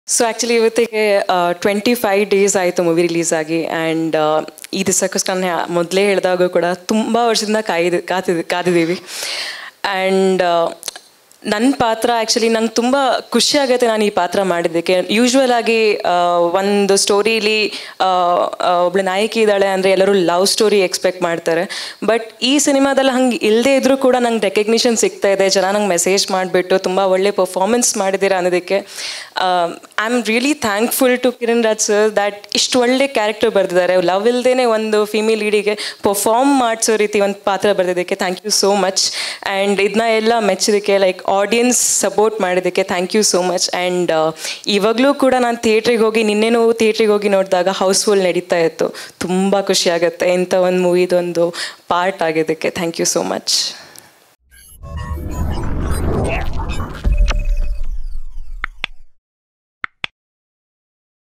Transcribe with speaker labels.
Speaker 1: so actually ಇವತ್ತಿಗೆ twenty five days ಆಯಿತು movie release ಆಗಿ ಆ್ಯಂಡ್ ಈ ದಿವಸಕ್ಕೋಸ್ಕರ ನಾನು ಮೊದಲೇ ಹೇಳಿದಾಗ ಕೂಡ ತುಂಬ ವರ್ಷದಿಂದ ಕಾಯ್ದು ಕಾತಿದ್ ಕಾದಿದ್ದೀವಿ ಆ್ಯಂಡ್ ನನ್ನ ಪಾತ್ರ ಆ್ಯಕ್ಚುಲಿ ನಂಗೆ ತುಂಬ ಖುಷಿ ಆಗುತ್ತೆ ನಾನು ಈ ಪಾತ್ರ ಮಾಡಿದ್ದಕ್ಕೆ ಯೂಶ್ವಲ್ ಆಗಿ ಆ, ಒಂದು ಸ್ಟೋರೀಲಿ ಒಬ್ಳು ನಾಯಕಿ ಇದ್ದಾಳೆ ಅಂದರೆ ಎಲ್ಲರೂ ಲವ್ ಸ್ಟೋರಿ ಎಕ್ಸ್ಪೆಕ್ಟ್ ಮಾಡ್ತಾರೆ ಬಟ್ ಈ ಸಿನಿಮಾದಲ್ಲಿ ಹಂಗೆ ಇಲ್ಲದೇ ಇದ್ರೂ ಕೂಡ ನಂಗೆ ರೆಕಗ್ನಿಷನ್ ಸಿಗ್ತಾ ಇದೆ ಜನ ನಂಗೆ ಮೆಸೇಜ್ ಮಾಡಿಬಿಟ್ಟು ತುಂಬ ಒಳ್ಳೆ ಪರ್ಫಾರ್ಮೆನ್ಸ್ ಮಾಡಿದ್ದೀರಾ ಅನ್ನೋದಕ್ಕೆ I am really thankful to Kiran Raj sir that ಇಷ್ಟು ಒಳ್ಳೆ ಕ್ಯಾರೆಕ್ಟರ್ ಬರೆದಿದ್ದಾರೆ ಲವ್ ಇಲ್ದೇ ಒಂದು ಫಿಮೇಲ್ ಲೀಡಿಗೆ ಪರ್ಫಾರ್ಮ್ ಮಾಡಿಸೋ ರೀತಿ ಒಂದು ಪಾತ್ರ ಬರೆದಿದ್ದಕ್ಕೆ thank you so much and ಇದನ್ನ ಎಲ್ಲ ಮೆಚ್ಚೋದಕ್ಕೆ ಲೈಕ್ ಆಡಿಯನ್ಸ್ ಸಪೋರ್ಟ್ ಮಾಡಿದ್ದಕ್ಕೆ thank you so much and ಇವಾಗಲೂ ಕೂಡ ನಾನು ಥಿಯೇಟ್ರಿಗೆ ಹೋಗಿ ನಿನ್ನೆನೂ ಥಿಯೇಟ್ರಿಗೆ ಹೋಗಿ ನೋಡಿದಾಗ ಹೌಸ್ಫುಲ್ ನಡೀತಾ ಇತ್ತು ತುಂಬ ಖುಷಿ ಆಗುತ್ತೆ ಇಂಥ ಒಂದು ಮೂವಿದೊಂದು ಪಾರ್ಟ್ ಆಗಿದ್ದಕ್ಕೆ ಥ್ಯಾಂಕ್ ಯು ಸೋ ಮಚ್